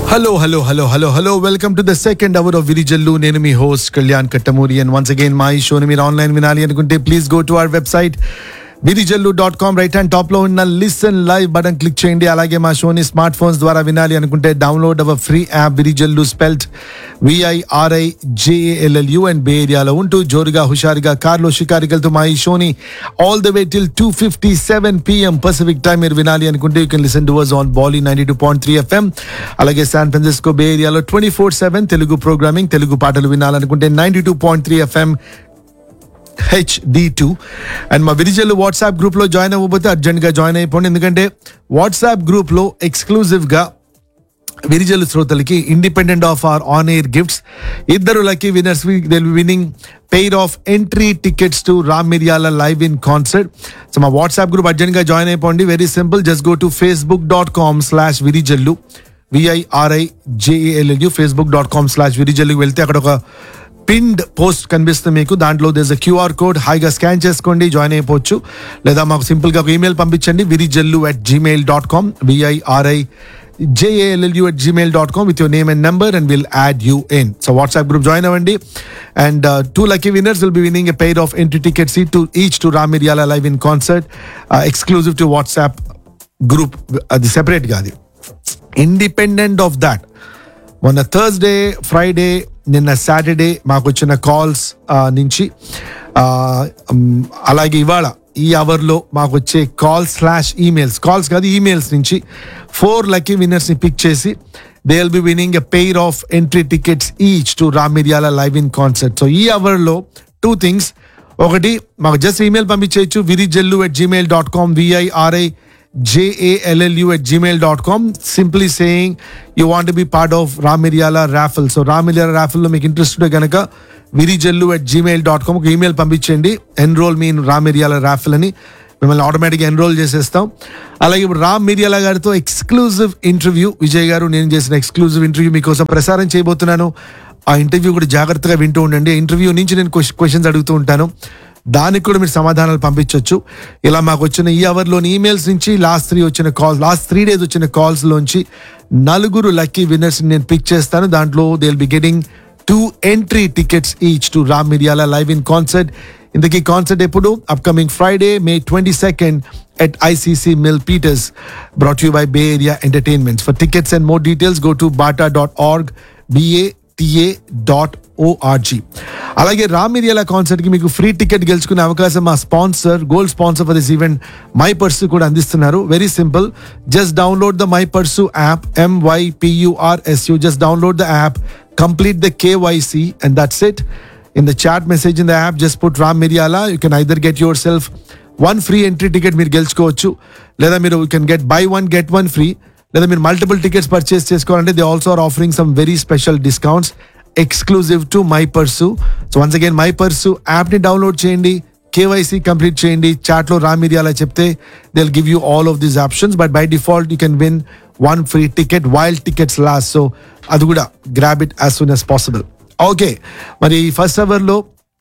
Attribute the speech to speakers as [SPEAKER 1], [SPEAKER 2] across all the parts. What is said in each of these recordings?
[SPEAKER 1] Hello hello hello hello hello welcome to the second hour of Virijallu నేను మీ host Kalyan Kattamuri and once again మా ఈ షోని మీరు ఆన్లైన్ వినాలి అనుకుంటే please go to our website Virijallu dot com right hand top లో ఉన్న లిసన్ లైవ్ బటన్ క్లిక్ చేయండి అలాగే మా షోని స్మార్ట్ ఫోన్స్ ద్వారా వినాలి అనుకుంటే download our free app Virijallu spelt V I R I J A L L U and bay ఏరియాలో ఉంటూ జోరుగా హుషారుగా కార్లో షికారికలతో మా ఈ షోని all the way till two fifty seven PM Pacific time మీరు వినాలి అనుకుంటే you can listen to ours on Bolly ninety two point three FM అలాగే శాన్ ఫ్రాన్సిస్కో బే ఏరియాలో twenty four seven Telugu programming Telugu పాటలు వినాలనుకుంటే ninety two point three FM HD two and మా విరిజల్ WhatsApp గ్రూప్లో join అవ్వబోతే అర్జెంట్గా జాయిన్ అయిపోండి ఎందుకంటే వాట్సాప్ గ్రూప్లో ఎక్స్క్లూజివ్గా విరిజల్ శ్రోతలకి independent of our on air gifts ఇద్దరు lucky winners will winning pair of entry tickets to Ram Miriyala live in concert so మా వాట్సాప్ గ్రూప్ అర్జెంట్గా జాయిన్ అయిపోండి very simple just go to Facebook dot com slash Virijallu VIRI JALU Facebook dot com slash విరిజల్లుకి వెళ్తే అక్కడ ఒక pinned post కనిపిస్తుంది మీకు దాంట్లో దేస్ అ క్యూఆర్ కోడ్ హాయిగా స్కాన్ చేసుకోండి జాయిన్ అయిపోవచ్చు లేదా మాకు సింపుల్గా ఒక ఈమెయిల్ పంపించండి Virijallu at Gmail dot com VIRI JALLU at Gmail dot com with your name and number and will add you in so WhatsApp group join అవ్వండి and two lucky winners will be winning a pair of entry ticket seat to each to Ram Miriyala live in concert exclusive to WhatsApp group అది సెపరేట్గా అది independent of that మొన్న Thursday Friday నిన్న Saturday మాకు వచ్చిన calls నుంచి ఆ, మ్, అలాగే ఇవాళ ఈ అవర్లో మాకు వచ్చే కాల్ స్లాష్ ఈమెయిల్స్ కాల్స్ కాదు ఈమెయిల్స్ నుంచి ఫోర్ లక్కీ విన్నర్స్ని పిక్ చేసి they will be winning a pair of entry tickets each to Ramiryala live in concert so ఈ అవర్లో టూ థింగ్స్ ఒకటి మాకు జస్ట్ ఈమెయిల్ పంపించేయచ్చు Virijallu at Gmail dot com VIRI JALLU at Gmail dot com simply saying you want be part of Ramiriyala raffle so Ramiriyala రాఫిల్లో మీకు interest ఉంటే కనుక Virijallu at Gmail dot com ఒక ఈమెయిల్ పంపించండి ఎన్రోల్ మీన్ రామిరియాల రాఫిల్ అని మిమ్మల్ని ఆటోమేటిక్గా ఎన్రోల్ చేసేస్తాం అలాగే ఇప్పుడు రామ్ మిరియాల గారితో ఎక్స్క్లూజివ్ ఇంటర్వ్యూ విజయ్ గారు నేను చేసిన ఎక్స్క్లూజివ్ ఇంటర్వ్యూ మీకోసం ప్రసారం చేయబోతున్నాను ఆ ఇంటర్వ్యూ కూడా జాగ్రత్తగా వింటూ ఉండండి ఇంటర్వ్యూ నుంచి నేను క్వశ్చన్స్ అడుగుతూ ఉంటాను దానికి కూడా మీరు సమాధానాలు పంపించవచ్చు ఇలా మాకు వచ్చిన ఈ అవర్లోని ఈమెయిల్స్ నుంచి లాస్ట్ త్రీ వచ్చిన కాల్ లాస్ట్ త్రీ డేస్ వచ్చిన కాల్స్ లోంచి నలుగురు లక్కీ విన్నర్స్ నేను పిక్ చేస్తాను దాంట్లో they will be getting two entry tickets each to Ram Miriyala live in concert ఇంతకీ కాన్సర్ట్ ఎప్పుడు upcoming Friday May twenty second at ICC Mill Peters, brought to you by Bay Area Entertainments. For tickets and more details, go to bata.org, B-A-T-A dot ORG అలాగే Ramiriyala concert కి మీకు free ticket గెలుచుకునే అవకాశం మా sponsor gold sponsor for this event my Pursu కూడా అందిస్తున్నారు very simple just download the my Pursu app MYPURSU just download the app complete the KYC and that's it in the chat message in the app just put Ram Miriyala you can either get yourself one free entry ticket మీరు గెలుచుకోవచ్చు లేదా మీరు you can get buy one get one free లేదా మీరు multiple tickets purchase చేసుకోవాలంటే they also are offering some very special discounts exclusive to my Pursu so once again my Pursu యాప్ని download చేయండి KYC complete చేయండి చాట్లో రామిరియాలా చెప్తే they will give you all of these options but by default you can win one free ticket while tickets last so అది కూడా grab it as soon as possible okay మరి first అవర్లో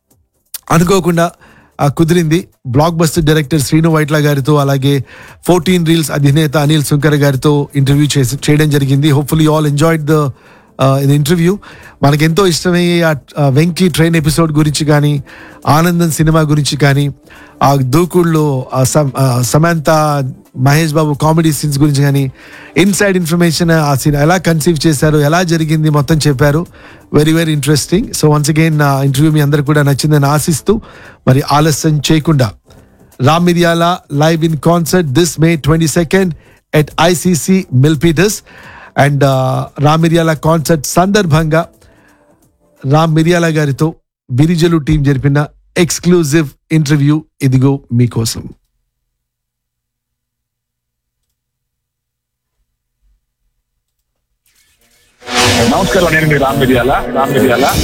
[SPEAKER 1] అనుకోకుండా ఆ, కుదిరింది blockbuster director Srinu Vaitla గారితో అలాగే fourteen reels అధినేత అనిల్ సుంకర్ గారితో ఇంటర్వ్యూ చేసి చేయడం జరిగింది hopefully all enjoyed the interview మనకి ఎంతో ఇష్టమయ్యే ఆ ఆ వెంకీ ట్రైన్ ఎపిసోడ్ గురించి కానీ ఆనందం సినిమా గురించి కానీ ఆ దూకుళ్ళు ఆ సమ- ఆ సమంత మహేష్ బాబు కామెడీ సీన్స్ గురించి కానీ ఇన్సైడ్ ఇన్ఫర్మేషన్ ఆ సీన్ ఎలా కన్సీవ్ చేశారు ఎలా జరిగింది మొత్తం చెప్పారు very very interesting so once again నా ఇంటర్వ్యూ మీ అందరికి కూడా నచ్చిందని ఆశిస్తూ మరి ఆలస్యం చేయకుండా Ram Miriyala live in concert this May twenty second at ICC Milpitas and Ram Miriyala concert సందర్భంగా రామ్ మిరియాల గారితో బిరిజలు టీం జరిపిన ఎక్స్క్లూజివ్ ఇంటర్వ్యూ ఇదిగో మీకోసం
[SPEAKER 2] నమస్కారం నేను మీ రామ్ మిర్యాల రామ్ మిర్యాల